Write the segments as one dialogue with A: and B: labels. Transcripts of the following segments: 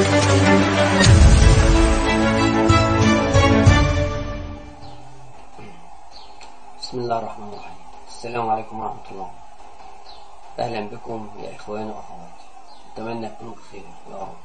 A: بسم الله الرحمن الرحيم السلام عليكم ورحمة الله أهلا بكم يا إخواني وأخواتي أتمنى تكونوا بخير يا رب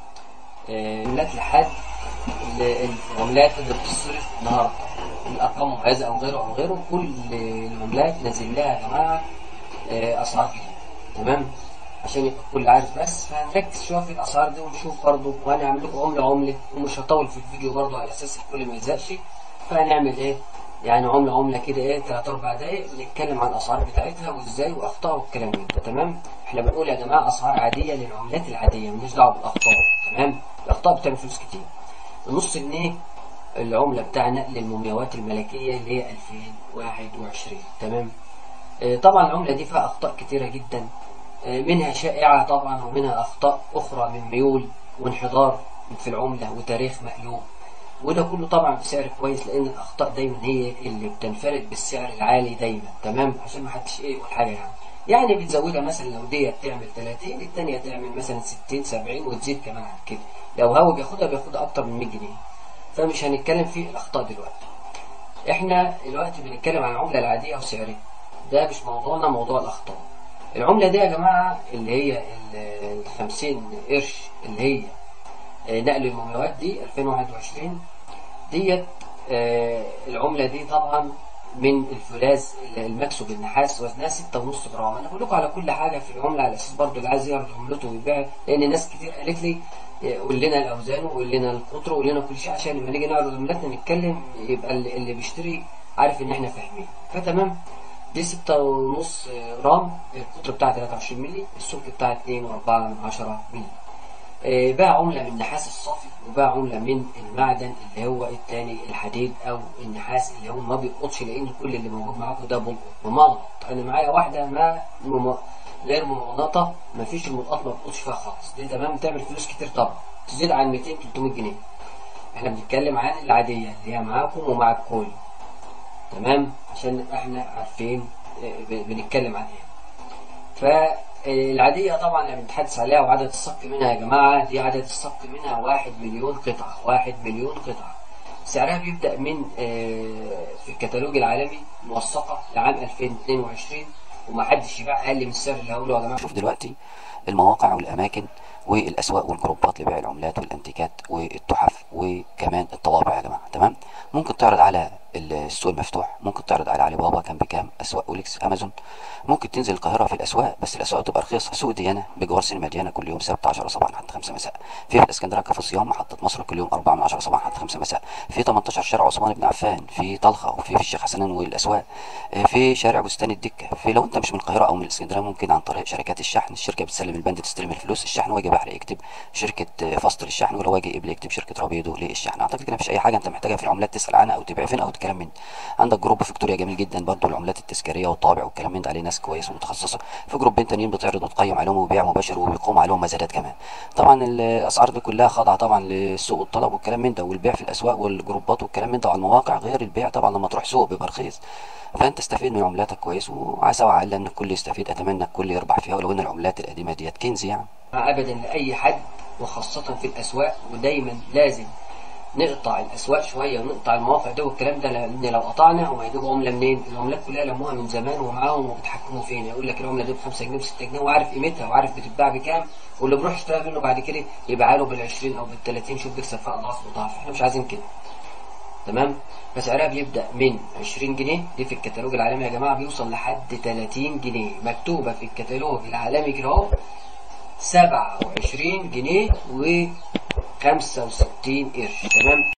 A: آه، عملات لحد ال- العملات اللي بتصرف النهارده الأرقام مميزة أو غيره أو غيره كل العملات نازل لها يا جماعة آه، أسعار جديدة تمام عشان يبقى الكل عارف بس فهنركز شوية في الأسعار دي ونشوف برضه وهنعمل لكم عملة عملة ومش هطول في الفيديو برضه على أساس الكل ما يزهقش فهنعمل إيه يعني عملة عملة كده ايه تلات أربع دقايق نتكلم عن الأسعار بتاعتها وإزاي وأخطاء والكلام من ده تمام؟ إحنا بنقول يا جماعة أسعار عادية للعملات العادية مالناش دعوة بالأخطاء تمام؟ الأخطاء بتعمل فلوس كتير. النص جنيه العملة بتاع نقل المومياوات الملكية اللي هي 2021 تمام؟ آه، طبعا العملة دي فيها أخطاء كتيرة جدا آه، منها شائعة طبعا ومنها أخطاء أخرى من ميول وانحدار في العملة وتاريخ مقلوب وده كله طبعا بسعر كويس لان الاخطاء دايما هي اللي بتنفرد بالسعر العالي دايما تمام عشان ما حدش ايه يقول حاجه يعني يعني بتزودها مثلا لو دي بتعمل 30 الثانيه تعمل مثلا 60 70 وتزيد كمان عن كده لو هو بياخدها بياخدها اكتر من 100 جنيه فمش هنتكلم في الاخطاء دلوقتي احنا دلوقتي بنتكلم عن العمله العاديه وسعرها ده مش موضوعنا موضوع الاخطاء العمله دي يا جماعه اللي هي ال 50 قرش اللي هي آه، نقل المومياوات دي 2021 ديت آه، العملة دي طبعا من الفولاذ المكسو بالنحاس وزنها 6.5 جرام انا بقول لكم على كل حاجة في العملة على اساس برضه اللي عايز يعرف عملته ويبيع لان ناس كتير قالت لي آه، قول لنا الاوزان وقول لنا القطر وقول لنا كل شيء عشان لما نيجي نعرض عملاتنا نتكلم يبقى اللي اللي بيشتري عارف ان احنا فاهمين فتمام دي 6.5 جرام القطر بتاعها 23 مللي السمك بتاعها 2.4 مللي آه، باع عملة من النحاس الصافي وباع عملة من المعدن اللي هو التاني الحديد أو النحاس اللي هو ما بيقطش لأن كل اللي موجود معاكم ده بلقط ممغنط أنا معايا واحدة ما مم... غير ممغنطة ما فيش الملقط ما بيقطش فيها خالص دي تمام تعمل فلوس كتير طبعا تزيد عن 200 300 جنيه احنا بنتكلم عن العادية اللي هي معاكم ومع الكل تمام عشان نبقى احنا عارفين آه، ب- بنتكلم عن ايه فالعادية طبعا اللي بنتحدث عليها وعدد الصك منها يا جماعة دي عدد الصك منها واحد مليون قطعة واحد مليون قطعة سعرها بيبدأ من آه، في الكتالوج العالمي موثقة لعام 2022 ومحدش يبيع أقل من السعر اللي هقوله يا جماعة
B: شوف دلوقتي المواقع والأماكن والأسواق والجروبات لبيع العملات والأنتيكات والتحف وكمان الطوابع يا جماعة تمام ممكن تعرض على السوق المفتوح ممكن تعرض على علي بابا كان بكام أسواق أوليكس أمازون ممكن تنزل القاهرة في الأسواق بس الأسواق تبقى رخيصة سوق ديانة بجوار سينما ديانة كل يوم سبت 10 صباحا حتى 5 مساء في في الإسكندرية كافي صيام محطة مصر كل يوم 4 من 10 صباحا حتى 5 مساء في 18 شارع عثمان بن عفان في طلخة وفي في الشيخ حسنان والأسواق آه، في شارع بستان الدكة في لو أنت مش من القاهرة أو من الإسكندرية ممكن عن طريق شركات الشحن الشركة بتسلم البند تستلم الفلوس الشحن واجي بحر يكتب شركة آه، فصل الشحن ولو واجي قبل يكتب شركة رابيدو للشحن أعتقد كده مفيش أي حاجة أنت محتاجها في العملات تسأل عنها أو تبيع فين أو تتكلم من عندك جروب فيكتوريا جميل جدا برضو العملات التذكارية والطابع والكلام من ده عليه ناس كويس ومتخصصة في جروبين تانيين بتعرض وتقيم عليهم وبيع مباشر وبيقوم عليهم مزادات كمان طبعا الأسعار دي كلها خاضعة طبعا للسوق والطلب والكلام من ده والبيع في الأسواق والجروبات والكلام من ده على المواقع غير البيع طبعا لما تروح سوق بيبقى رخيص فانت استفيد من عملاتك كويس وعسى وعل ان الكل يستفيد اتمنى الكل يربح فيها ولو ان العملات القديمه ديت كنز يعني
A: ابدا لاي حد وخاصه في الاسواق ودايما لازم نقطع الاسواق شويه ونقطع المواقع ده والكلام ده لان لو قطعنا هو هيجيبوا عمله منين؟ العملات كلها لموها من زمان ومعاهم وبيتحكموا فينا يقول لك العمله دي ب 5 جنيه ب 6 جنيه وعارف قيمتها وعارف بتتباع بكام واللي بيروح يشتري منه بعد كده يبيع له بال 20 او بال 30 شوف بيكسب فيها اضعاف مضاعفه احنا مش عايزين كده تمام فسعرها بيبدأ من 20 جنيه دي في الكتالوج العالمي يا جماعة بيوصل لحد 30 جنيه مكتوبة في الكتالوج العالمي كده اهو 27 جنيه و 65 قرش تمام